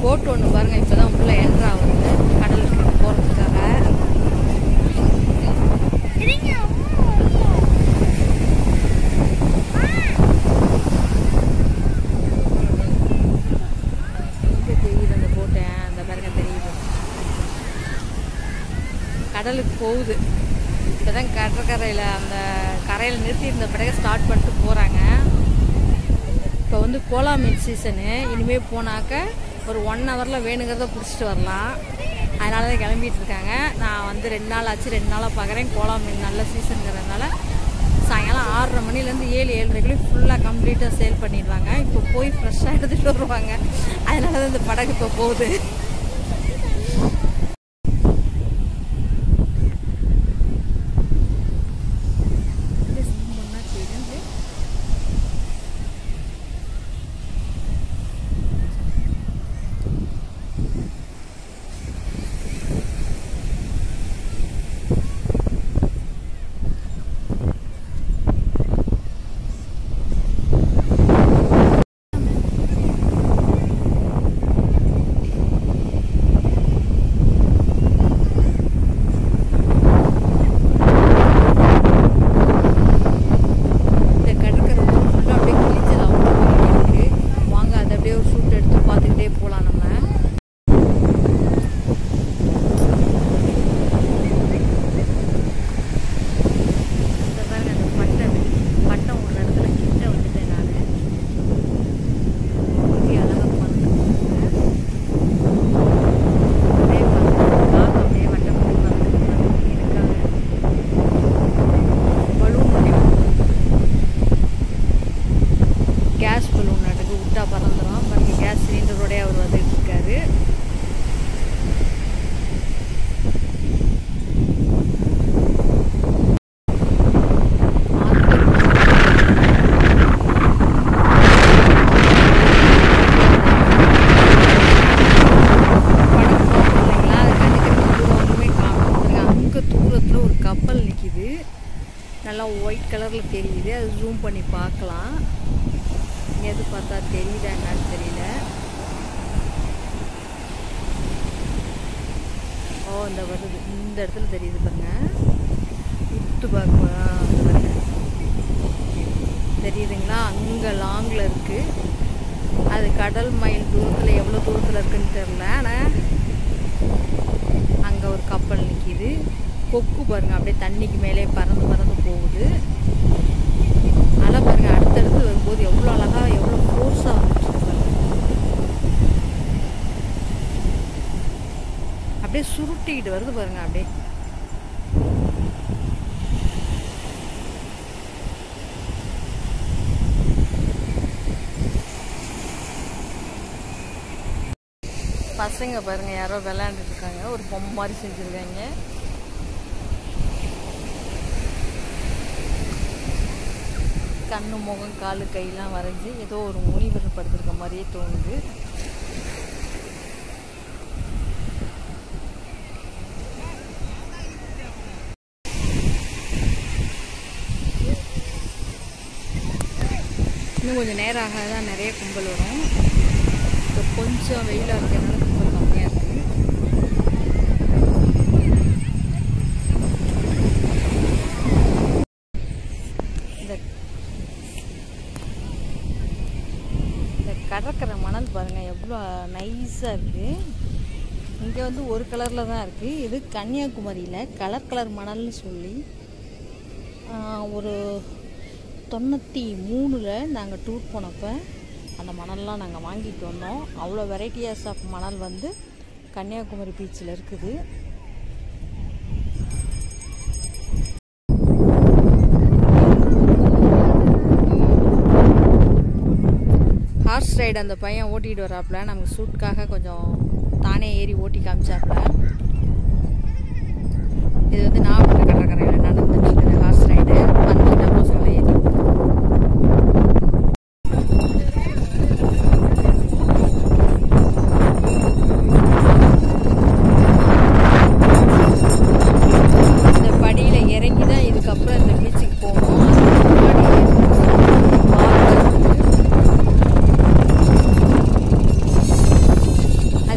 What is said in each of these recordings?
Boat ஒன்று பாருங்க இப்பதான் உள்ள என்ட்ரு ஆகுது கடலுக்கு போறதுக்காக எங்க தெரியுது அந்த போட்டை அந்த பாருங்க தெரியுது கடலுக்கு போகுது இப்போதான் கடற்கரையில் அந்த கரையில் நிறுத்தி இருந்த பிறகு ஸ்டார்ட் பண்ணிட்டு போகிறாங்க இப்போ வந்து கோலா மீன் சீசனு இனிமேல் போனாக்க ஒரு ஒன் ஹவரில் வேணுங்கிறத பிடிச்சிட்டு வரலாம் அதனால தான் கிளம்பிட்டு இருக்காங்க நான் வந்து ரெண்டு நாள் ஆச்சு ரெண்டு நாளாக பார்க்குறேன் கோலா மீன் நல்ல சீசனுங்கிறதுனால சாயங்காலம் ஆறரை மணிலேருந்து ஏழு ஏழரைக்குள்ளே ஃபுல்லாக கம்ப்ளீட்டாக சேல் பண்ணிடுவாங்க இப்போ போய் ஃப்ரெஷ்ஷாக எடுத்துகிட்டு வருவாங்க அதனால தான் இந்த படகு இப்போ போகுது இந்த கடற்கரை ஃபுல்லாக அப்படியே கிழிச்சல் அவ்வளோ இருக்கு வாங்க அதை அப்படியே ஒரு ஷூட் எடுத்து பார்த்துக்கிட்டே போகலாம் நம்ம இந்த பாருங்க அந்த பட்டம் பட்டம் ஒரு இடத்துல கிட்ட வந்துட்டேன் நான் அப்படியே அழகாக பார்த்துக்கோங்க அப்படியே பார்த்துக்கோங்க அப்படியே வட்டம் பண்ணி பார்த்துக்கோங்க இருக்காங்க பலூன் பண்ணி கேஸ் பலூன் நட்டுக்கு விட்டா பறந்துடும் பாருங்க கேஸ் சிலிண்டரோடய அவர் வந்துட்டு இருக்காரு அங்கே தூரத்தில் ஒரு கப்பல் நிற்கிது நல்லா ஒயிட் கலரில் தெரியுது அது ஜூம் பண்ணி பார்க்கலாம் எது பார்த்தா தெரியுதா என்னன்னு தெரியல ஓ இந்த வருது இந்த இடத்துல தெரியுது பாருங்க உத்து பார்க்க ஆ, அந்த பாருங்க தெரியுதுங்களா அங்கே லாங்கில் இருக்குது அது கடல் மைல் தூரத்தில் எவ்வளோ தூரத்தில் இருக்குன்னு தெரில ஆனால் அங்கே ஒரு கப்பல் நிற்கிது கொக்கு பாருங்க அப்படியே தண்ணிக்கு மேலே பறந்து பறந்து போகுது அலை பாருங்க அடுத்தடுத்து வரும்போது எவ்வளோ அழகா எவ்வளோ ஃபோர்ஸாக வந்துட்டு பாருங்க அப்படியே சுருட்டிக்கிட்டு வருது பாருங்க அப்படியே பசங்க பாருங்க யாரோ விளையாண்டுட்டு இருக்காங்க ஒரு பொம்மை மாதிரி செஞ்சுருக்காங்க கண்ணு முகம் காலு கையெல்லாம் வரைஞ்சி ஏதோ ஒரு முனிவர் படுத்திருக்க மாதிரியே தோணுது இன்னும் கொஞ்சம் நேரம் ஆக தான் நிறைய கும்பல் வரும் இப்போ கொஞ்சம் வெயிலாக இருக்கிறதுனால கும்பல் கம்மியாக இருக்குது இந்த இந்த கடற்கரை மணல் பாருங்கள் எவ்வளோ நைஸாக இருக்குது இங்கே வந்து ஒரு கலரில் தான் இருக்குது இது கன்னியாகுமரியில் கலர் கலர் மணல்னு சொல்லி ஆஹ், ஒரு தொண்ணூற்றி மூணில் நாங்கள் டூர் போனப்போ அந்த மணல்லாம் நாங்கள் வாங்கிட்டு வந்தோம் அவ்வளோ வெரைட்டியாஸ் ஆஃப் மணல் வந்து கன்னியாகுமரி பீச்சில் இருக்குது ஹார்ஸ் ரைடு அந்த பையன் ஓட்டிகிட்டு வராப்புல நமக்கு ஷூட்காக கொஞ்சம் தானே ஏறி ஓட்டி காமிச்சாப்புல இது வந்து நாகப்பட்டினம் கடற்கரையில் நடந்துட்டு இருக்குது ஹார்ஸ் ரைடு வந்து பசங்களை ஏறி இந்த படியில் இறங்கி தான் இதுக்கப்புறம் இந்த பீச்சுக்கு போகணும் அதுக்கு முன்னாடி பார்க் இருக்கு.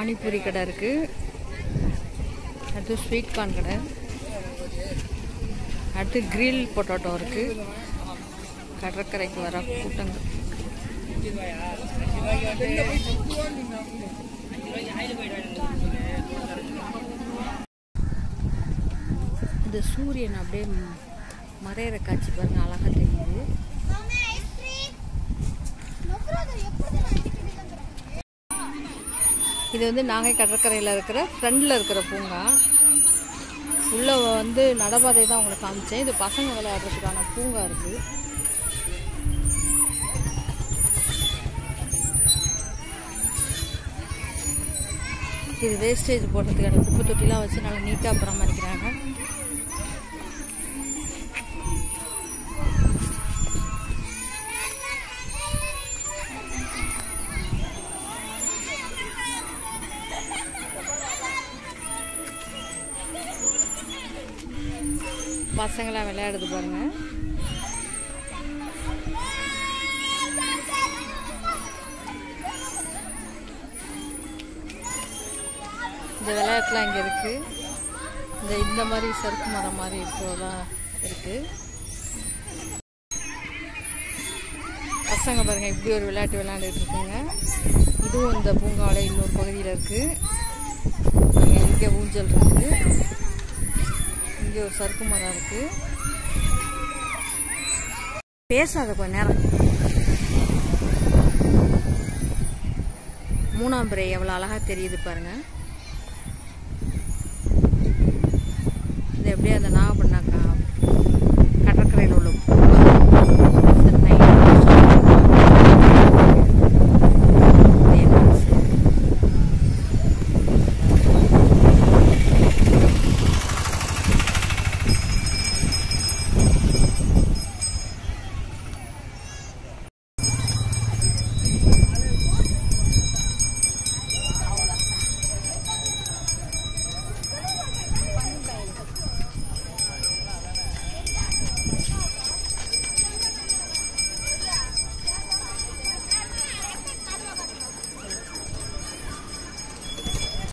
பானிபூரி கடை இருக்குது அடுத்து ஸ்வீட் கார்ன் கடை அடுத்து கிரில் பொட்டோட்டோ இருக்குது கடற்கரைக்கு வர கூட்டங்கள் இந்த சூரியன் அப்படியே ம- மறையிற காட்சி பாருங்க அழகா தெரியுது இது வந்து நாகை கடற்கரையில் இருக்கிற ஃப்ரண்டில் இருக்கிற பூங்கா உள்ளே வந்து நடபாதை தான் உங்களுக்கு காமிச்சேன் இது பசங்க விளையாடுறதுக்கான பூங்கா இருக்குது இது வேஸ்டேஜ் போடுறதுக்கான குப்பை தொட்டிலாம் வச்சு நல்லா நீட்டாக பராமரிக்கிறாங்க பசங்களாம் விளையாடுது பாருங்க இந்த விளையாட்டுலாம் இங்கே இருக்குது இந்த இந்த மாதிரி சறுக்கு மரம் மாதிரி இருக்கிறதெல்லாம் இருக்குது பசங்க பாருங்க இப்படி ஒரு விளையாட்டு விளையாண்டுட்டு இருக்குங்க இதுவும் இந்த பூங்காவில் இன்னொரு பகுதியில் இருக்குது இங்கே ஊஞ்சல் இருக்குது இங்கே ஒரு சறுக்கு மரம் இருக்குது பேசாத கொஞ்ச நேரம் மூணாம் பிறை எவ்வளோ அழகாக தெரியுது பாருங்க இது எப்படியே அந்த நாகப்பண்ணாக்கா